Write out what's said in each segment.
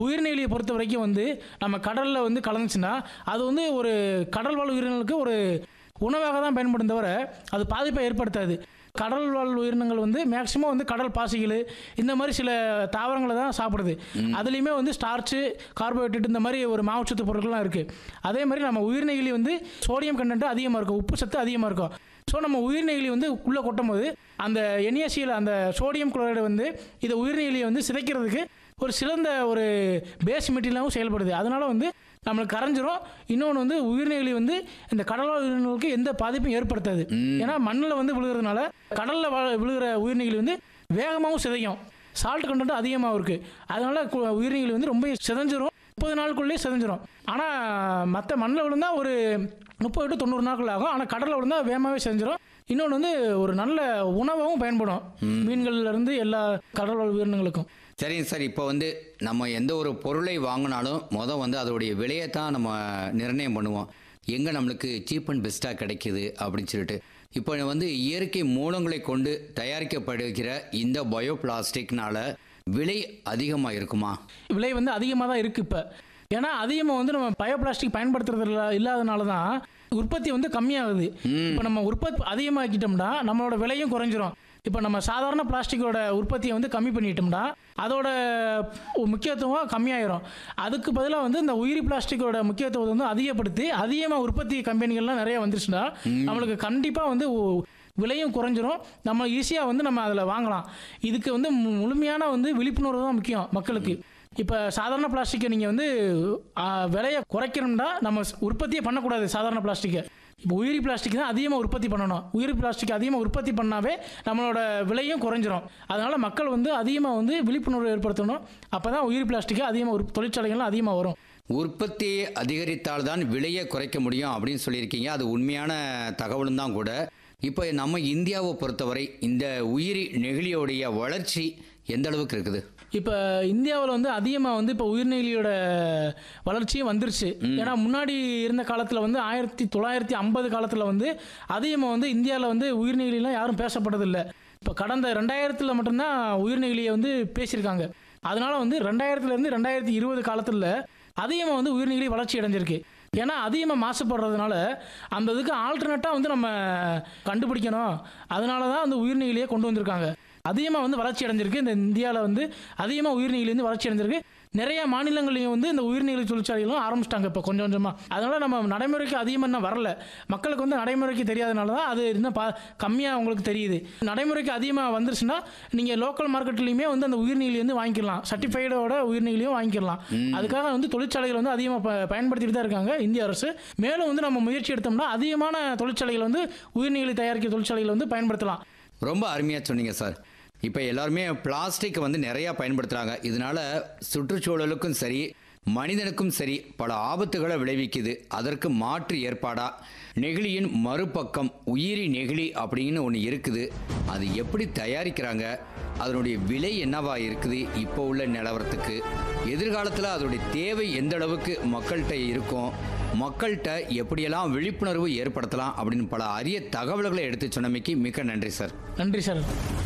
உயிர்நீலியை பொறுத்த வரைக்கும் வந்து நம்ம கடலில் வந்து கலந்துச்சுன்னா அது வந்து ஒரு கடல் வாழ் உயிரினங்களுக்கு ஒரு உணவாக தான் பயன்படும் தவிர அது பாதிப்பை ஏற்படுத்தாது கடல் வாழ் உயிரினங்கள் வந்து மேக்சிமம் வந்து கடல் பாசிகள் இந்த மாதிரி சில தாவரங்களை தான் சாப்பிடுது அதுலேயுமே வந்து ஸ்டார்ச்சு கார்போஹைட்ரேட் இந்த மாதிரி ஒரு மாவுச்சத்து பொருட்கள்லாம் இருக்குது அதே மாதிரி நம்ம உயிர்நெகிழி வந்து சோடியம் கண்டென்ட் அதிகமாக இருக்கும் உப்பு சத்து அதிகமாக இருக்கும் ஸோ நம்ம உயிர்நெகிழி வந்து உள்ளே கொட்டும் போது அந்த என்ஏசியில் அந்த சோடியம் குளோரைடு வந்து இதை உயிர்நெகிழியை வந்து சிதைக்கிறதுக்கு ஒரு சிறந்த ஒரு பேஸ் மெட்டீரியலாகவும் செயல்படுது அதனால வந்து நம்மளுக்கு கரைஞ்சிரும் இன்னொன்று வந்து உயிர்நெகிழி வந்து இந்த கடல் உயிரினங்களுக்கு எந்த பாதிப்பும் ஏற்படுத்தாது ஏன்னா மண்ணில் வந்து விழுகிறதுனால கடலில் வா விழுகிற உயிர்நெகிழி வந்து வேகமாகவும் சிதைக்கும் சால்ட் கண்டென்ட் அதிகமாக இருக்குது அதனால கு- உயிர்நெகிழி வந்து ரொம்ப சிதைஞ்சிரும் முப்பது நாளுக்குள்ளேயே சிதைஞ்சிரும் ஆனால் மற்ற மண்ணில் விழுந்தால் ஒரு முப்பது டு தொண்ணூறு நாட்கள் ஆகும் ஆனால் கடலில் விழுந்தால் வேகமாகவே செஞ்சிடும் இன்னொன்று வந்து ஒரு நல்ல உணவாகவும் பயன்படும் மீன்கள்ல இருந்து எல்லா கடல் வாழ் உயிரினங்களுக்கும் சரிங்க சார் இப்போ வந்து நம்ம எந்த ஒரு பொருளை வாங்கினாலும் மொதல் வந்து அதோடைய விலையை தான் நம்ம நிர்ணயம் பண்ணுவோம் எங்கே நம்மளுக்கு சீப் அண்ட் பெஸ்ட்டாக கிடைக்குது அப்படின்னு சொல்லிட்டு இப்போ வந்து இயற்கை மூலங்களை கொண்டு தயாரிக்கப்படுகிற இந்த பயோ பிளாஸ்டிக்னால விலை அதிகமாக இருக்குமா விலை வந்து அதிகமாக தான் இருக்குது இப்போ ஏன்னா அதிகமாக வந்து நம்ம பயோ பிளாஸ்டிக் பயன்படுத்துறது இல்ல இல்லாதனால தான் உற்பத்தி வந்து கம்மியாகுது இப்போ நம்ம உற்பத்தி அதிகமாக்கிட்டோம்னா நம்மளோட விலையும் குறைஞ்சிரும் இப்போ நம்ம சாதாரண பிளாஸ்டிக்கோட உற்பத்தியை வந்து கம்மி பண்ணிட்டோம்னா அதோட முக்கியத்துவம் கம்மியாயிரும் அதுக்கு பதிலாக வந்து இந்த உயிரி பிளாஸ்டிக்கோட முக்கியத்துவத்தை வந்து அதிகப்படுத்தி அதிகமாக உற்பத்தி கம்பெனிகள்லாம் நிறைய வந்துருச்சுன்னா நம்மளுக்கு கண்டிப்பாக வந்து ஒ- விலையும் குறைஞ்சிரும் நம்ம ஈஸியாக வந்து நம்ம அதில் வாங்கலாம் இதுக்கு வந்து மு- முழுமையான வந்து விழிப்புணர்வு தான் முக்கியம் மக்களுக்கு இப்போ சாதாரண பிளாஸ்டிக்கை நீங்கள் வந்து ஆ, விலையை குறைக்கணும்னா நம்ம ஸ்- உற்பத்தியே பண்ணக்கூடாது சாதாரண பிளாஸ்டிக்கை இப்போ உயிரி பிளாஸ்டிக் தான் அதிகமாக உற்பத்தி பண்ணணும் உயிரி பிளாஸ்டிக் அதிகமாக உற்பத்தி பண்ணாவே நம்மளோட விலையும் குறைஞ்சிரும் அதனால மக்கள் வந்து அதிகமாக வந்து விழிப்புணர்வு ஏற்படுத்தணும் அப்போ தான் உயிரி பிளாஸ்டிக்கை அதிகமாக தொழிற்சாலைகள்லாம் அதிகமாக வரும் உற்பத்தியை அதிகரித்தால்தான் விலையை குறைக்க முடியும் அப்படின்னு சொல்லியிருக்கீங்க அது உண்மையான தகவலும் தான் கூட இப்போ நம்ம இந்தியாவை பொறுத்தவரை இந்த உயிரி நெகிழியோடைய வளர்ச்சி எந்த அளவுக்கு இருக்குது இப்போ இந்தியாவில் வந்து அதிகமாக வந்து இப்போ உயிர்நெகிழியோட வளர்ச்சியும் வந்துருச்சு ஏன்னா முன்னாடி இருந்த காலத்தில் வந்து ஆயிரத்தி தொள்ளாயிரத்தி ஐம்பது காலத்தில் வந்து அதிகமாக வந்து இந்தியாவில் வந்து உயிர்நெகிழிலாம் யாரும் பேசப்பட்டதில்லை இப்போ கடந்த ரெண்டாயிரத்தில் மட்டும்தான் உயிர்நெகிழியை வந்து பேசியிருக்காங்க அதனால வந்து ரெண்டாயிரத்துலேருந்து ரெண்டாயிரத்தி இருபது காலத்தில் அதிகமாக வந்து உயிர்நெகிழி வளர்ச்சி அடைஞ்சிருக்கு ஏன்னா அதிகமாக மாசுபடுறதுனால அந்த இதுக்கு ஆல்டர்னேட்டாக வந்து நம்ம கண்டுபிடிக்கணும் அதனால தான் அந்த உயிர்நெகிழியை கொண்டு வந்திருக்காங்க அதிகமாக வந்து வளர்ச்சி அடைஞ்சிருக்கு இந்த இந்தியாவில் வந்து அதிகமாக உயிர்நீலி வந்து வளர்ச்சி அடைஞ்சிருக்கு நிறைய மாநிலங்களையும் வந்து இந்த உயிர்நீலி தொழிற்சாலைகளும் ஆரம்பிச்சிட்டாங்க இப்போ கொஞ்சம் கொஞ்சமாக அதனால நம்ம நடைமுறைக்கு அதிகமாக இன்னும் வரல மக்களுக்கு வந்து நடைமுறைக்கு தெரியாதனால தான் அது இன்னும் பா கம்மியாக அவங்களுக்கு தெரியுது நடைமுறைக்கு அதிகமாக வந்துருச்சுன்னா நீங்கள் லோக்கல் மார்க்கெட்லையுமே வந்து அந்த உயிர்நீலி வந்து வாங்கிக்கலாம் சர்டிஃபைடோட உயிர்நீலியும் வாங்கிக்கலாம் அதுக்காக வந்து தொழிற்சாலைகள் வந்து அதிகமாக ப பயன்படுத்திட்டு தான் இருக்காங்க இந்திய அரசு மேலும் வந்து நம்ம முயற்சி எடுத்தோம்னா அதிகமான தொழிற்சாலைகள் வந்து உயிர்நீலி தயாரிக்கிற தொழிற்சாலைகள் வந்து பயன்படுத்தலாம் ரொம்ப அருமையாக சொன்னீங்க சார் இப்போ எல்லாருமே பிளாஸ்டிக் வந்து நிறையா பயன்படுத்துகிறாங்க இதனால சுற்றுச்சூழலுக்கும் சரி மனிதனுக்கும் சரி பல ஆபத்துகளை விளைவிக்குது அதற்கு மாற்று ஏற்பாடா நெகிழியின் மறுபக்கம் உயிரி நெகிழி அப்படின்னு ஒன்று இருக்குது அது எப்படி தயாரிக்கிறாங்க அதனுடைய விலை என்னவா இருக்குது இப்போ உள்ள நிலவரத்துக்கு எதிர்காலத்தில் அதனுடைய தேவை எந்த அளவுக்கு மக்கள்கிட்ட இருக்கும் மக்கள்கிட்ட எப்படியெல்லாம் விழிப்புணர்வு ஏற்படுத்தலாம் அப்படின்னு பல அரிய தகவல்களை எடுத்து சொன்னமைக்கு மிக்க நன்றி சார் நன்றி சார்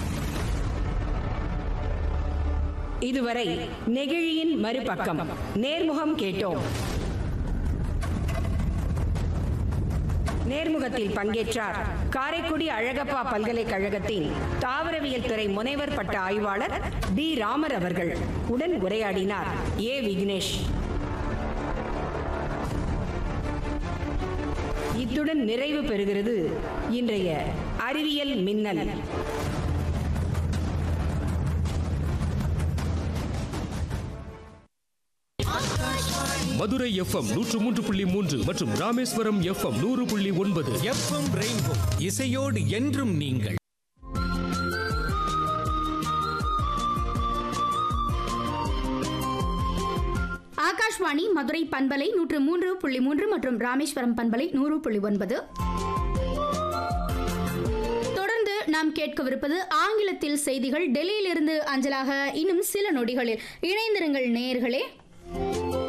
இதுவரை நெகிழியின் மறுபக்கம் நேர்முகம் கேட்டோம் நேர்முகத்தில் பங்கேற்றார் காரைக்குடி அழகப்பா பல்கலைக்கழகத்தின் தாவரவியல் துறை முனைவர் பட்ட ஆய்வாளர் டி ராமர் அவர்கள் உடன் உரையாடினார் ஏ விக்னேஷ் இத்துடன் நிறைவு பெறுகிறது இன்றைய அறிவியல் மின்னல் மதுரை எஃப்எம் நூற்று மூன்று புள்ளி மூன்று மற்றும் ராமேஸ்வரம் எஃப்எம் நூறு புள்ளி ஒன்பது எஃப்எம் ரெயின்போ இசையோடு என்றும் நீங்கள் ஆகாஷ்வாணி மதுரை பண்பலை நூற்று மூன்று புள்ளி மூன்று மற்றும் ராமேஸ்வரம் பண்பலை நூறு புள்ளி ஒன்பது தொடர்ந்து நாம் கேட்கவிருப்பது ஆங்கிலத்தில் செய்திகள் டெல்லியிலிருந்து அஞ்சலாக இன்னும் சில நொடிகளில் இணைந்திருங்கள் நேயர்களே